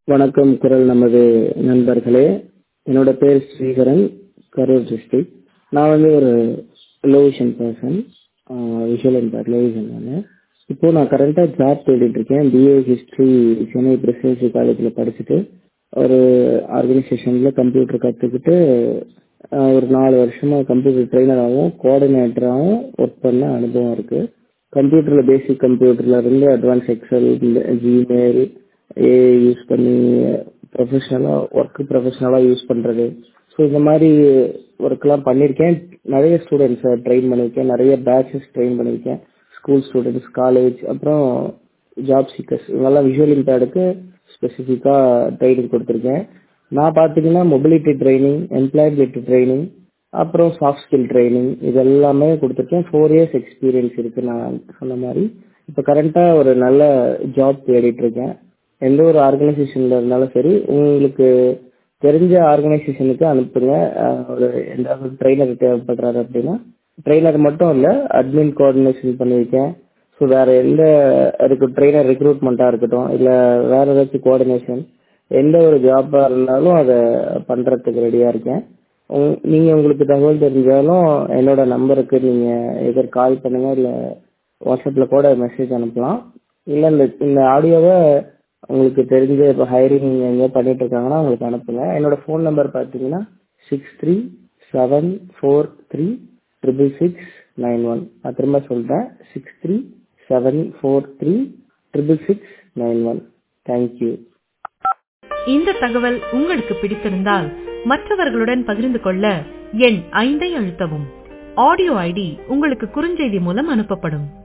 வணக்கம் குரல் நமது நண்பர்களே என்னோட பேர் ஸ்ரீகரன் கரூர் டிஸ்ட்ரிக்ட் நான் வந்து ஒரு low vision person visual impair low vision நான் இப்போ நான் கரண்ட்டாக ஜாப் தேடிட்டு இருக்கேன் பிஏ ஹிஸ்ட்ரி சென்னை பிரசிடென்சி காலேஜில் படிச்சுட்டு ஒரு ஆர்கனைசேஷனில் கம்ப்யூட்டர் கற்றுக்கிட்டு ஒரு நாலு வருஷமாக கம்ப்யூட்டர் ட்ரெயினராகவும் கோஆர்டினேட்டராகவும் ஒர்க் பண்ண அனுபவம் இருக்குது கம்ப்யூட்டரில் பேசிக் கம்ப்யூட்டரில் இருந்து advance Excel Gmail AI use பண்ணி ப்ரொஃபஷ்னலாக ஒர்க்கு ப்ரொஃபஷ்னலாக யூஸ் பண்ணுறது ஸோ இந்த மாதிரி ஒர்க்லாம் பண்ணியிருக்கேன் நிறைய ஸ்டூடெண்ட்ஸை ட்ரெயின் பண்ணியிருக்கேன் நிறைய பேட்சஸ் ட்ரெயின் பண்ணியிருக்கேன் ஸ்கூல் ஸ்டூடெண்ட்ஸ் காலேஜ் அப்புறம் ஜாப் சீக்கர்ஸ் இவங்கெல்லாம் விஷுவல் இம்பேர்டுக்கு ஸ்பெசிஃபிக்காக ட்ரைனிங் கொடுத்துருக்கேன் நான் பார்த்தீங்கன்னா மொபிலிட்டி ட்ரைனிங் எம்ப்ளாயபிலிட்டி ட்ரைனிங் அப்புறம் சாஃப்ட் ஸ்கில் ட்ரைனிங் இது எல்லாமே கொடுத்துருக்கேன் ஃபோர் இயர்ஸ் எக்ஸ்பீரியன்ஸ் இருக்குது நான் சொன்ன மாதிரி இப்போ கரண்ட்டாக ஒரு நல்ல ஜாப் தேடிட்டு இருக்கேன் எந்த ஒரு ஆர்கனைசேஷனில் இருந்தாலும் சரி உங்களுக்கு தெரிஞ்ச ஆர்கனைசேஷனுக்கு அனுப்புங்க ஒரு எந்த ட்ரெயினர் தேவைப்படுறாரு அப்படின்னா ட்ரெயினர் மட்டும் இல்லை அட்மின் கோஆர்டினேஷன் பண்ணியிருக்கேன் ஸோ வேறு எந்த அதுக்கு ட்ரெயினர் ரெக்ரூட்மெண்ட்டாக இருக்கட்டும் இல்லை வேறு ஏதாச்சும் கோஆர்டினேஷன் எந்த ஒரு ஜாப்பாக இருந்தாலும் அதை பண்ணுறதுக்கு ரெடியாக இருக்கேன் நீங்கள் உங்களுக்கு தகவல் தெரிஞ்சாலும் என்னோட நம்பருக்கு நீங்கள் எதர் கால் பண்ணுங்கள் இல்லை வாட்ஸ்அப்பில் கூட மெசேஜ் அனுப்பலாம் இல்லை இந்த இந்த ஆடியோவை உங்களுக்கு தெரிஞ்ச இப்போ ஹைரிங் எங்கேயோ பண்ணிட்டு இருக்காங்கன்னா உங்களுக்கு அனுப்புங்க என்னோட ஃபோன் நம்பர் பார்த்தீங்கன்னா six three seven four three triple six nine one நான் திரும்ப சொல்கிறேன் six three seven four three triple six nine one thank you இந்த தகவல் உங்களுக்கு பிடித்திருந்தால் மற்றவர்களுடன் பகிர்ந்து கொள்ள எண் ஐந்தை அழுத்தவும் ஆடியோ ஐடி உங்களுக்கு குறுஞ்செய்தி மூலம் அனுப்பப்படும்